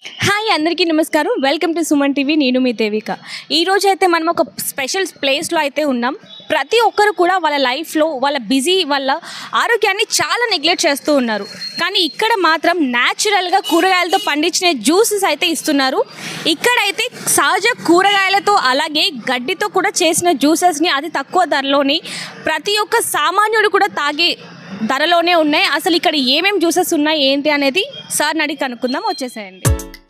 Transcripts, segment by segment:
hi అందరికీ నమస్కారం welcome to Suman TV నేను మీ దేవిక ఈ రోజు అయితే మనం ఒక స్పెషల్ ప్లేస్లో అయితే ఉన్నాం ప్రతి ఒక్కరు కూడా వాళ్ళ లైఫ్లో వాళ్ళ బిజీ వాళ్ళ ఆరోగ్యాన్ని చాలా నెగ్లెక్ట్ చేస్తూ ఉన్నారు కానీ ఇక్కడ మాత్రం న్యాచురల్గా కూరగాయలతో పండించిన జ్యూసెస్ అయితే ఇస్తున్నారు ఇక్కడైతే సహజ కూరగాయలతో అలాగే గడ్డితో కూడా చేసిన జ్యూసెస్ని అతి తక్కువ ధరలోని ప్రతి ఒక్క సామాన్యుడు కూడా తాగే ధరలోనే ఉన్నాయి అసలు ఇక్కడ ఏమేమి జ్యూసెస్ ఉన్నాయి ఏంటి అనేది సార్ని అడిగి కనుక్కుందాం వచ్చేసేయండి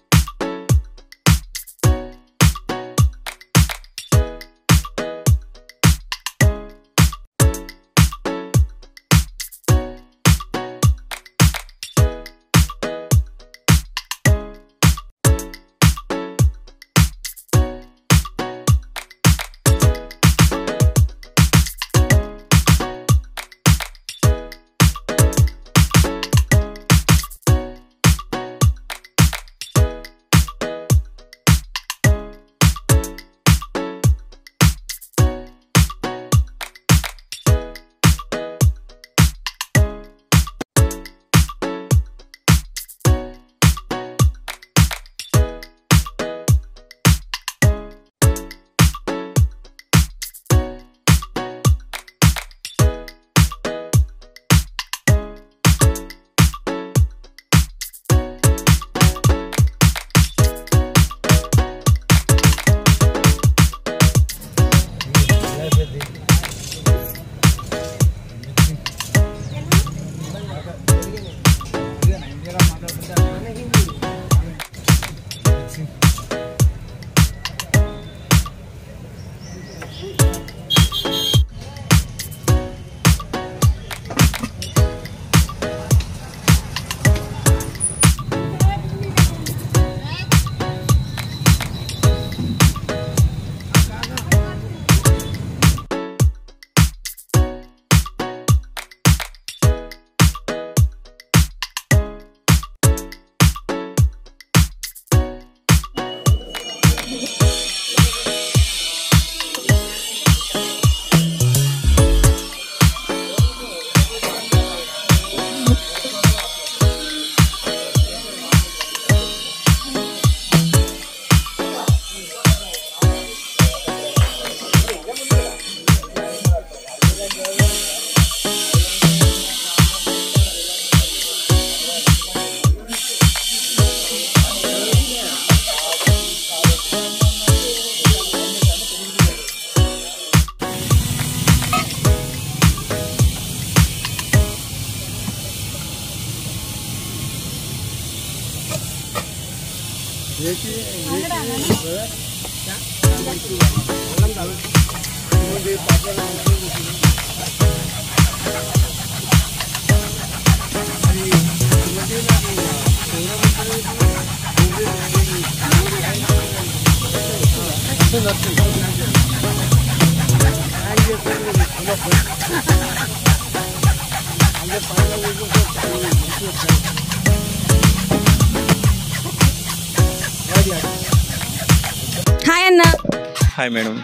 హాయ్ అన్న హాయ్ మేడం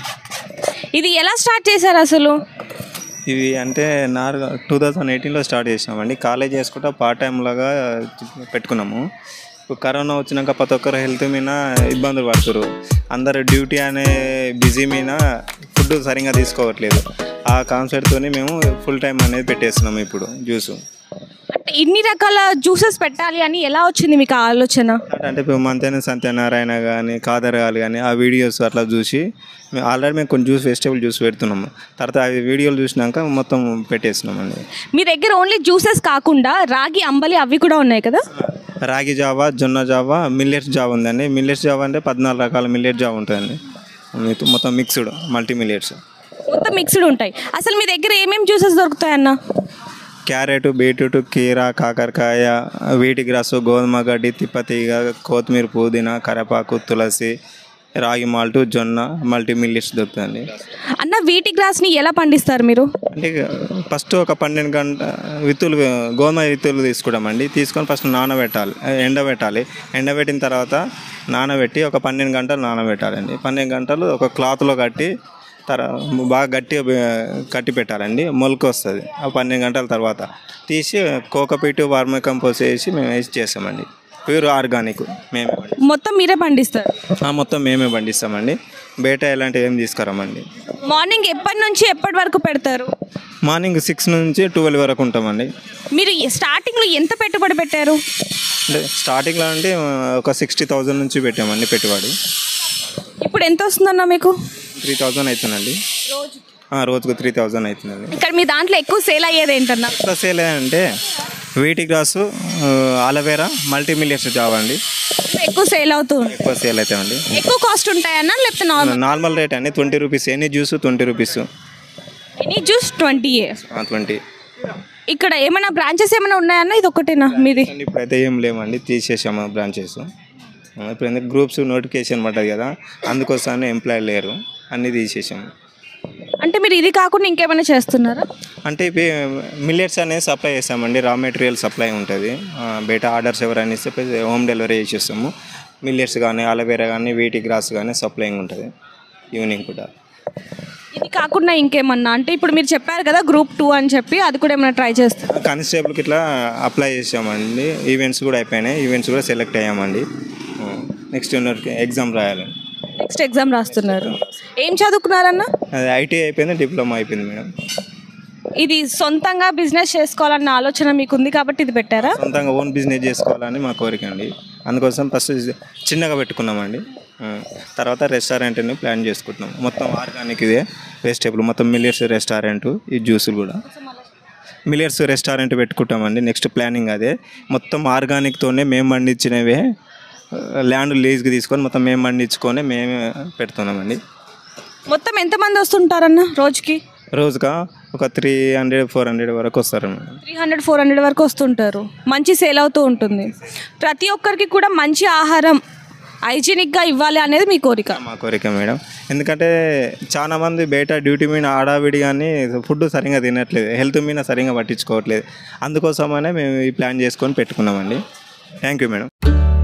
ఇది ఎలా స్టార్ట్ చేశారు అసలు ఇది అంటే నార్ టూ థౌజండ్ ఎయిటీన్లో స్టార్ట్ చేసినామండి కాలేజ్ చేసుకుంటా పార్ట్ టైం లాగా పెట్టుకున్నాము ఇప్పుడు కరోనా వచ్చినాక ప్రతి ఒక్కరు హెల్త్ మీద ఇబ్బందులు పడుతురు అందరు డ్యూటీ అనే బిజీ మీద ఫుడ్ సరిగ్గా తీసుకోవట్లేదు ఆ కాన్సెప్ట్తోని మేము ఫుల్ టైం అనేది పెట్టేస్తున్నాము ఇప్పుడు జ్యూస్ అంటే ఇన్ని రకాల జ్యూసెస్ పెట్టాలి అని ఎలా వచ్చింది మీకు ఆ ఆలోచన అంటే ఇప్పుడు మంతెన సత్యనారాయణ కానీ కాదరగాలు కానీ ఆ వీడియోస్ అట్లా చూసి మేము ఆల్రెడీ మేము కొన్ని జ్యూస్ వెజిటేబుల్ జ్యూస్ పెడుతున్నాము తర్వాత ఆ వీడియోలు చూసినాక మొత్తం పెట్టేస్తున్నామండి మీ దగ్గర ఓన్లీ జ్యూసెస్ కాకుండా రాగి అంబలి అవి కూడా ఉన్నాయి కదా రాగి జావా జొన్న జావా మిల్లెట్స్ జావా ఉందండి మిల్లెట్స్ జావా అంటే పద్నాలుగు రకాల మిల్లెట్ జావా ఉంటుందండి మీకు మొత్తం మిక్స్డ్ మల్టీ మిల్లెట్స్ మొత్తం మిక్స్డ్ ఉంటాయి అసలు మీ దగ్గర ఏమేమి జ్యూసెస్ దొరుకుతాయన్న క్యారెట్ బీట్రూట్ కీర కాకరకాయ వీటి గ్రాసు గోధుమ గడ్డి తిప్పతీగ కొత్తిమీర పుదీనా కరేపాకు తులసి రాగి మాల్ట్ జొన్న మల్టీ మిల్లెట్స్ దొరుకుతుందండి అన్న వీటి గ్రాస్ని ఎలా పండిస్తారు మీరు అంటే ఫస్ట్ ఒక పన్నెండు గంట విత్తులు గోధుమ విత్తులు తీసుకుంటామండి తీసుకొని ఫస్ట్ నానబెట్టాలి ఎండబెట్టాలి ఎండబెట్టిన తర్వాత నానబెట్టి ఒక పన్నెండు గంటలు నానబెట్టాలండి పన్నెండు గంటలు ఒక క్లాత్లో కట్టి తర బాగా గట్టిగా బె- కట్టి పెట్టాలండి మొలక వస్తుంది ఆ పన్నెండు గంటల తర్వాత తీసి కోకపీటు వార్మ కంపోజ్ వేసి మేము వేసి చేస్తామండి ప్యూర్ ఆర్గానిక్ మేమే పండి మొత్తం మీరే పండిస్తారు ఆ, మొత్తం మేమే పండిస్తామండి బయట ఎలాంటివి ఏం తీసుకురామండి మార్నింగ్ ఎప్పటి నుంచి ఎప్పటి వరకు పెడతారు మార్నింగ్ సిక్స్ నుంచి ట్వెల్వ్ వరకు ఉంటామండి మీరు స్టార్టింగ్లో ఎంత పెట్టుబడి పెట్టారు అంటే స్టార్టింగ్లో అంటే ఆ, ఒక సిక్స్టీ థౌజండ్ నుంచి పెట్టామండి పెట్టుబడి ఇప్పుడు ఎంత వస్తుందన్న మీకు త్రీ థౌజండ్ అవుతుందండి ఆ, రోజుకు త్రీ థౌజండ్ అవుతుందండి ఇక్కడ మీ దాంట్లో ఎక్కువ సేల్ అయ్యేది ఏంటన్నా ఎంత సేల్ అంటే వీటి గ్రాసు ఆలవేరా మల్టీ మిలియర్స్ జాబ్ అండి ఎక్కువ సేల్ అవుతుంది ఎక్కువ సేల్ అవుతాయండి ఎక్కువ కాస్ట్ ఉంటాయన్నా లేకపోతే నార్మల్ నార్మల్ రేట్ అండి twenty rupees any juice twenty rupees any juice twenty twenty ఇక్కడ ఏమైనా బ్రాంచెస్ ఏమైనా ఉన్నాయన్నా ఇది ఒకటేనా మీది ఇప్పుడైతే ఏం లేవండి తీసేసాము బ్రాంచెస్ ఇప్పుడు ఎందుకు గ్రూప్స్ నోటిఫికేషన్ పడ్డది కదా అందుకోసమే ఎంప్లాయీ లేరు అన్నీ తీసేసాము అంటే మీరు ఇది కాకుండా ఇంకేమైనా చేస్తున్నారా అంటే ఇవి మిల్లెట్స్ అనేది సప్లై చేస్తామండి రా మెటీరియల్ సప్లై ఉంటుంది ఆ, బయట ఆర్డర్స్ ఎవరైనా ఇస్తే హోమ్ డెలివరీ చేసేస్తాము మిల్లెట్స్ కానీ అలవేరా కానీ వీటి గ్రాస్ కానీ సప్లైంగ్ ఉంటుంది ఈవినింగ్ కూడా ఇది కాకుండా ఇంకేమన్నా అంటే ఇప్పుడు మీరు చెప్పారు కదా గ్రూప్ టూ అని చెప్పి అది కూడా ఏమైనా ట్రై చేస్తారు కానిస్టేబుల్కి ఇట్లా అప్లై చేసామండి ఈవెంట్స్ కూడా అయిపోయినాయి ఈవెంట్స్ కూడా సెలెక్ట్ అయ్యామండి నెక్స్ట్ ఎగ్జామ్ రాయాలి నెక్స్ట్ ఎగ్జామ్ రాస్తున్నారు ఏం చదువుకున్నారన్న అది ఐటీ అయిపోయింది డిప్లొమా అయిపోయింది మేడం ఇది సొంతంగా బిజినెస్ చేసుకోవాలన్న ఆలోచన మీకు ఉంది కాబట్టి ఇది పెట్టారా సొంతంగా ఓన్ బిజినెస్ చేసుకోవాలని మా కోరిక అండి అందుకోసం ఫస్ట్ చిన్నగా పెట్టుకున్నామండి ఆ, తర్వాత రెస్టారెంట్ని ప్లాన్ చేసుకుంటున్నాం మొత్తం ఆర్గానిక్ ఇదే వెజిటేబుల్ మొత్తం మిలియర్స్ రెస్టారెంట్ ఈ జ్యూసులు కూడా మిలియర్స్ రెస్టారెంట్ పెట్టుకుంటామండి నెక్స్ట్ ప్లానింగ్ అదే మొత్తం ఆర్గానిక్తోనే మేము పండించినవే ల్యాండ్ లీజ్కి తీసుకొని మొత్తం మేము పండించుకొని మేమే పెడుతున్నామండి మొత్తం ఎంతమంది వస్తుంటారన్న రోజుకి రోజుగా ఒక త్రీ హండ్రెడ్ ఫోర్ హండ్రెడ్ వరకు వస్తారు madam three hundred four hundred వరకు వస్తుంటారు మంచి సేల్ అవుతూ ఉంటుంది ప్రతి ఒక్కరికి కూడా మంచి ఆహారం హైజీనిక్గా ఇవ్వాలి అనేది మీ కోరిక మా కోరిక మేడం ఎందుకంటే చాలా మంది బయట డ్యూటీ మీద ఆడావిడి కానీ ఫుడ్ సరిగా తినట్లేదు హెల్త్ మీద సరిగా పట్టించుకోవట్లేదు అందుకోసమనే మేము ఈ ప్లాన్ చేసుకొని పెట్టుకున్నామండి థ్యాంక్ యూ మేడం